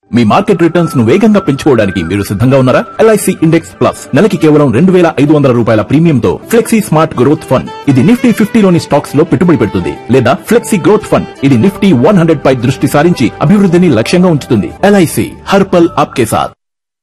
మీ market returns ను వేగంగా పెంచుకోవడానికి మీరు సిద్ధంగా ఉన్నారా ఎల్ఐసి ఇండెక్స్ ప్లస్ నెలకి కేవలం రెండు వేల ఐదు వందల రూపాయల ప్రీమియంతో ఫ్లెక్సీ స్మార్ట్ గ్రోత్ ఫండ్ ఇది నిఫ్టీ ఫిఫ్టీలోని స్టాక్స్ లో పెట్టుబడి పెడుతుంది లేదా ఫ్లెక్సీ గ్రోత్ ఫండ్ ఇది నిఫ్టీ వన్ హండ్రెడ్ పై దృష్టి సారించి అభివృద్ధిని లక్ష్యంగా ఉంచుతుంది ఎల్ఐసి హర్పల్ ఆప్కే సాథ్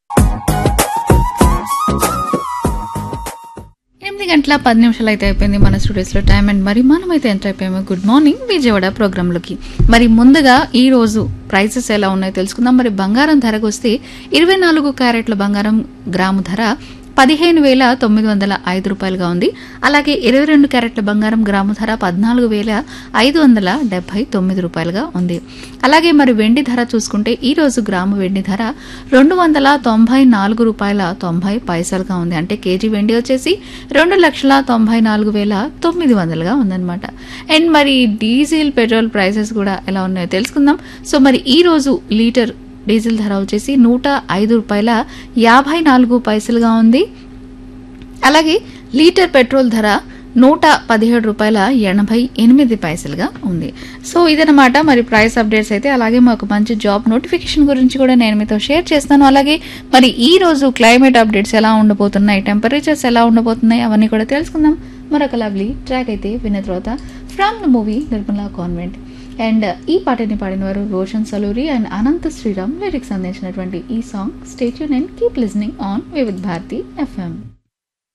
ఎనిమిది గంటల పది నిమిషాలు అయితే అయిపోయింది మన స్టూడియోస్ లో టైం అండ్ మరి మనమైతే ఎంటర్ అయిపోయాము గుడ్ మార్నింగ్ విజయవాడ ప్రోగ్రామ్ లోకి మరి ముందుగా ఈ రోజు ప్రైసెస్ ఎలా ఉన్నాయో తెలుసుకుందాం మరి బంగారం ధరకు వస్తే ఇరవై నాలుగు క్యారెట్ల బంగారం గ్రాము ధర పదిహేను వేల తొమ్మిది వందల ఐదు రూపాయలుగా ఉంది అలాగే ఇరవై రెండు క్యారెట్ల బంగారం గ్రాము ధర పద్నాలుగు వేల ఐదు వందల డెబ్బై తొమ్మిది రూపాయలుగా ఉంది అలాగే మరి వెండి ధర చూసుకుంటే ఈ రోజు గ్రాము వెండి ధర రెండు వందల తొంభై నాలుగు రూపాయల తొంభై పైసలుగా ఉంది అంటే కేజీ వెండి వచ్చేసి రెండు లక్షల తొంభై నాలుగు వేల తొమ్మిది వందలుగా ఉందన్నమాట అండ్ మరి డీజిల్ పెట్రోల్ ప్రైసెస్ కూడా ఎలా ఉన్నాయో తెలుసుకుందాం సో మరి ఈ రోజు లీటర్ డీజిల్ ధర వచ్చేసి నూట ఐదు రూపాయల యాభై నాలుగు పైసలుగా ఉంది అలాగే లీటర్ పెట్రోల్ ధర నూట పదిహేడు రూపాయల ఎనభై ఎనిమిది పైసలుగా ఉంది సో ఇదనమాట మరి ప్రైస్ అప్డేట్స్ అయితే అలాగే మాకు మంచి జాబ్ నోటిఫికేషన్ గురించి కూడా నేను మీతో షేర్ చేస్తాను అలాగే మరి ఈ రోజు క్లైమేట్ అప్డేట్స్ ఎలా ఉండబోతున్నాయి టెంపరేచర్స్ ఎలా ఉండబోతున్నాయి అవన్నీ కూడా తెలుసుకుందాం మరొక లవ్లీ ట్రాక్ అయితే విన్న తర్వాత from the movie Nirmala convent and ఈ పాటని పాడిన వారు రోషన్ సలూరి అండ్ అనంత శ్రీరామ్ లిరిక్స్ అందించినటువంటి ఈ song stay tuned and keep listening on Vividh Bharati FM